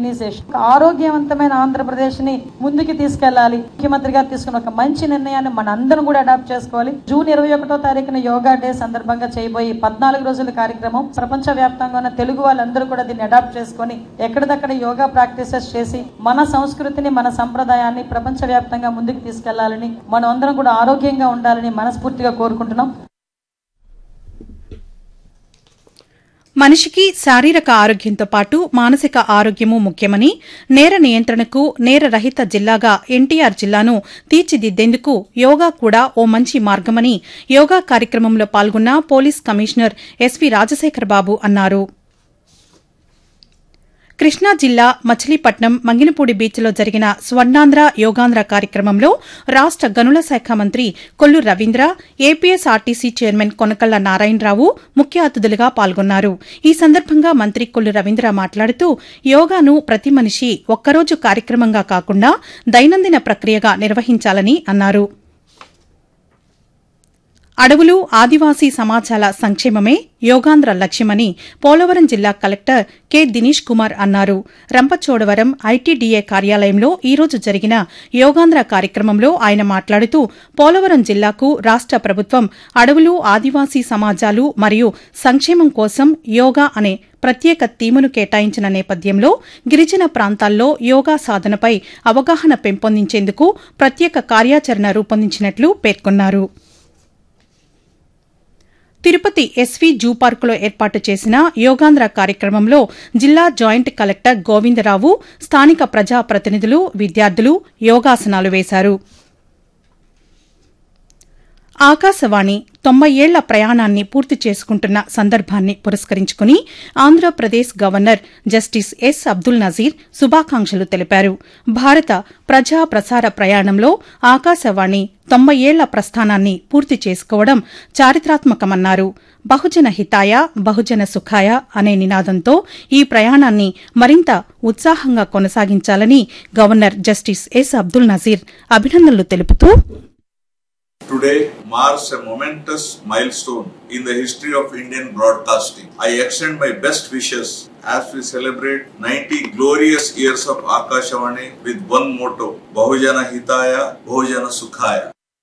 Immunisation ఆరోగ్యవంతమైన ఆంధ్రప్రదేశ్ ని ముందుకు తీసుకెళ్లాలి ముఖ్యమంత్రి గారు తీసుకున్న ఒక మంచి నిర్ణయాన్ని మన అందరం కూడా అడాప్ట్ చేసుకోవాలి జూన్ ఇరవై ఒకటో తారీఖున యోగా డే సందర్భంగా చేయబోయే పద్నాలుగు రోజుల కార్యక్రమం ప్రపంచ వ్యాప్తంగా ఉన్న తెలుగు వాళ్ళందరూ కూడా దీన్ని అడాప్ట్ చేసుకొని ఎక్కడిదక్కడ యోగా ప్రాక్టీసెస్ చేసి మన సంస్కృతిని మన సంప్రదాయాన్ని ప్రపంచ వ్యాప్తంగా ముందుకు తీసుకెళ్లాలని మనం అందరం కూడా ఆరోగ్యంగా ఉండాలని మనస్ఫూర్తిగా కోరుకుంటున్నాం మనిషికి శారీరక ఆరోగ్యంతో పాటు మానసిక ఆరోగ్యము ముఖ్యమని నేర నియంత్రణకు నేర రహిత జిల్లాగా ఎన్టీఆర్ జిల్లాను తీర్చిదిద్దేందుకు యోగా కూడా ఓ మంచి మార్గమని యోగా కార్యక్రమంలో పాల్గొన్న police commissioner S V Rajasekhar Babu అన్నారు కృష్ణా జిల్లా మచిలీపట్నం మంగినపూడి బీచ్లో జరిగిన స్వర్ణాంధ్ర యోగాంధ్ర కార్యక్రమంలో రాష్ట గనుల శాఖ మంత్రి కొల్లు రవీంద్ర ఏపీఎస్ఆర్టీసీ చైర్మన్ కొనకళ్ల నారాయణరావు ముఖ్య అతిథులుగా పాల్గొన్నారు ఈ సందర్భంగా మంత్రి కొల్లు రవీంద్ర మాట్లాడుతూ యోగాను ప్రతి మనిషి ఒక్కరోజు కార్యక్రమంగా కాకుండా దైనందిన ప్రక్రియగా నిర్వహించాలని అన్నారు అడవులు ఆదివాసీ సమాజాల సంక్షేమమే యోగాంధ్ర లక్ష్యమని పోలవరం జిల్లా కలెక్టర్ కె దినేష్ కుమార్ అన్నారు రంపచోడవరం ఐటీడీఏ కార్యాలయంలో ఈ రోజు జరిగిన యోగాంధ్ర కార్యక్రమంలో ఆయన మాట్లాడుతూ పోలవరం జిల్లాకు రాష్ట ప్రభుత్వం అడవులు ఆదివాసీ సమాజాలు మరియు సంక్షేమం కోసం యోగా అనే ప్రత్యేక థీమును కేటాయించిన నేపథ్యంలో గిరిజన ప్రాంతాల్లో యోగా సాధనపై అవగాహన పెంపొందించేందుకు ప్రత్యేక కార్యాచరణ రూపొందించినట్లు పేర్కొన్నారు తిరుపతి ఎస్వీ జూ పార్కులో ఏర్పాటు చేసిన యోగాంధ్ర కార్యక్రమంలో జిల్లా జాయింట్ కలెక్టర్ గోవిందరావు స్థానిక ప్రజాప్రతినిధులు విద్యార్థులు యోగాసనాలు వేశారు ఆకాశవాణి తొంభై ఏళ్ల ప్రయాణాన్ని పూర్తి చేసుకుంటున్న సందర్భాన్ని పురస్కరించుకుని Andhra Pradesh governor justice S Abdul Nazir శుభాకాంక్షలు తెలిపారు భారత ప్రజా ప్రసార ప్రయాణంలో ఆకాశవాణి తొంభై ఏళ్ల ప్రస్థానాన్ని పూర్తి చేసుకోవడం చారిత్రాత్మకమన్నారు బహుజన హితాయ బహుజన సుఖాయ అనే నినాదంతో ఈ ప్రయాణాన్ని మరింత ఉత్సాహంగా కొనసాగించాలని governor justice S Abdul Nazeer అభినందనలు తెలుపుతూ Today marks a momentous milestone in the history of Indian broadcasting. I extend my best wishes as we celebrate 90 glorious years of Akashawani with one motto Bahujana Hitaya, Bahujana Sukhaya.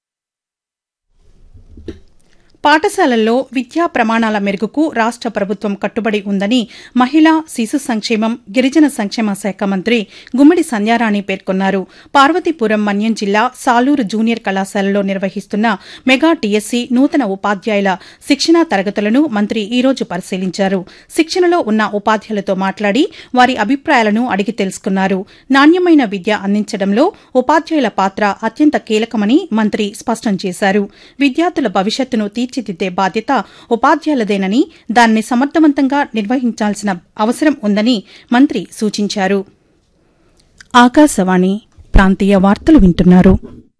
పాఠశాలల్లో విద్యా ప్రమాణాల మెరుగుకు రాష్ట ప్రభుత్వం కట్టుబడి ఉందని మహిళా శిశు సంక్షేమం గిరిజన సంక్షేమ శాఖ మంత్రి గుమ్మడి సంధ్యారాణి పేర్కొన్నారు పార్వతీపురం మన్యం జిల్లా సాలూరు జూనియర్ కళాశాలలో నిర్వహిస్తున్న మెగా టీఎస్సీ నూతన ఉపాధ్యాయుల శిక్షణా తరగతులను మంత్రి ఈ రోజు పరిశీలించారు శిక్షణలో ఉన్న ఉపాధ్యాయులతో మాట్లాడి వారి అభిప్రాయాలను అడిగి తెలుసుకున్నారు నాణ్యమైన విద్య అందించడంలో ఉపాధ్యాయుల పాత్ర అత్యంత కీలకమని మంత్రి స్పష్టం చేశారు విద్యార్థుల భవిష్యత్తును తీర్చిదిద్దే బాధ్యత ఉపాధ్యాయులదేనని దాన్ని సమర్థవంతంగా నిర్వహించాల్సిన అవసరం ఉందని మంత్రి సూచించారు ఆకాశవాణి ప్రాంతీయ వార్తలు వింటున్నారు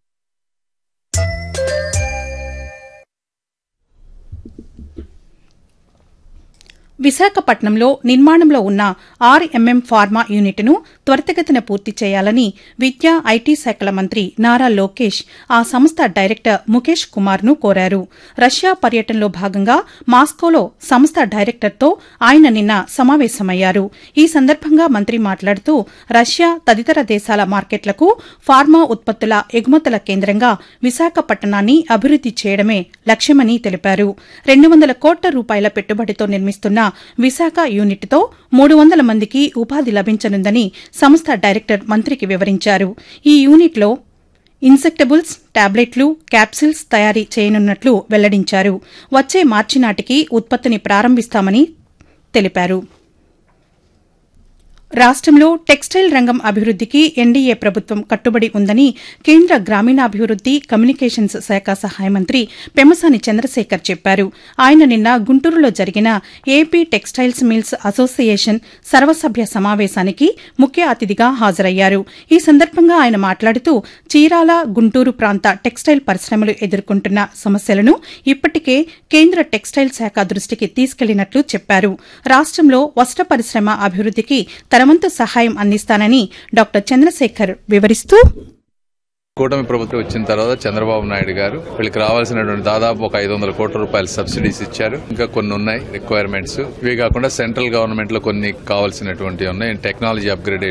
విశాఖపట్నంలో నిర్మాణంలో ఉన్న ఆర్ఎంఎం ఫార్మా యూనిట్ను త్వరితగతిన పూర్తి చేయాలని విద్యా ఐటీ శాఖల మంత్రి నారా లోకేష్ ఆ సంస్థ డైరెక్టర్ ముఖేష్ కుమార్ను కోరారు రష్యా పర్యటనలో భాగంగా మాస్కోలో సంస్థ డైరెక్టర్తో ఆయన నిన్న సమావేశమయ్యారు ఈ సందర్భంగా మంత్రి మాట్లాడుతూ రష్యా తదితర దేశాల మార్కెట్లకు ఫార్మా ఉత్పత్తుల ఎగుమతుల కేంద్రంగా విశాఖపట్నాన్ని అభివృద్ది చేయడమే లక్ష్యమని తెలిపారు రెండు వందల కోట్ల రూపాయల పెట్టుబడితో నిర్మిస్తున్న విశాఖ యూనిట్తో మూడు వందల మందికి ఉపాధి లభించనుందని సంస్థ డైరెక్టర్ మంత్రికి వివరించారు ఈ యూనిట్లో ఇన్సెక్టబుల్స్ టాబ్లెట్లు క్యాప్సిల్స్ తయారీ చేయనున్నట్లు వెల్లడించారు వచ్చే మార్చి నాటికి ఉత్పత్తిని ప్రారంభిస్తామని తెలిపారు రాష్టంలో టెక్స్టైల్ రంగం అభివృద్దికి ఎన్డీఏ ప్రభుత్వం కట్టుబడి ఉందని కేంద్ర గ్రామీణాభివృద్ది కమ్యూనికేషన్స్ శాఖ సహాయ మంత్రి పెమసాని చంద్రశేఖర్ చెప్పారు ఆయన నిన్న గుంటూరులో జరిగిన ఏపీ టెక్స్టైల్స్ మిల్స్ అసోసియేషన్ సర్వసభ్య సమావేశానికి ముఖ్య అతిథిగా హాజరయ్యారు ఈ సందర్భంగా ఆయన మాట్లాడుతూ చీరాల గుంటూరు ప్రాంత టెక్స్టైల్ పరిశ్రమలు ఎదుర్కొంటున్న సమస్యలను ఇప్పటికే కేంద్ర టెక్స్టైల్ శాఖ దృష్టికి తీసుకెళ్లినట్లు చెప్పారు రాష్టంలో వస్త్ర పరిశ్రమ అభివృద్దికి తనవంతు సహాయం అందిస్తానని డాక్టర్ చంద్రశేఖర్ వివరిస్తూ కూటమి ప్రభుత్వం వచ్చిన తర్వాత చంద్రబాబు నాయుడు గారు వీళ్ళకి రావాల్సినటువంటి దాదాపు ఒక ఐదు వందల కోట్ల రూపాయల సబ్సిడీస్ ఇచ్చారు ఇంకా కొన్ని ఉన్నాయి రిక్వైర్మెంట్స్ ఇవే కాకుండా సెంట్రల్ గవర్నమెంట్ లో కొన్ని కావాల్సినటువంటి ఉన్నాయి టెక్నాలజీ అప్గ్రేడ్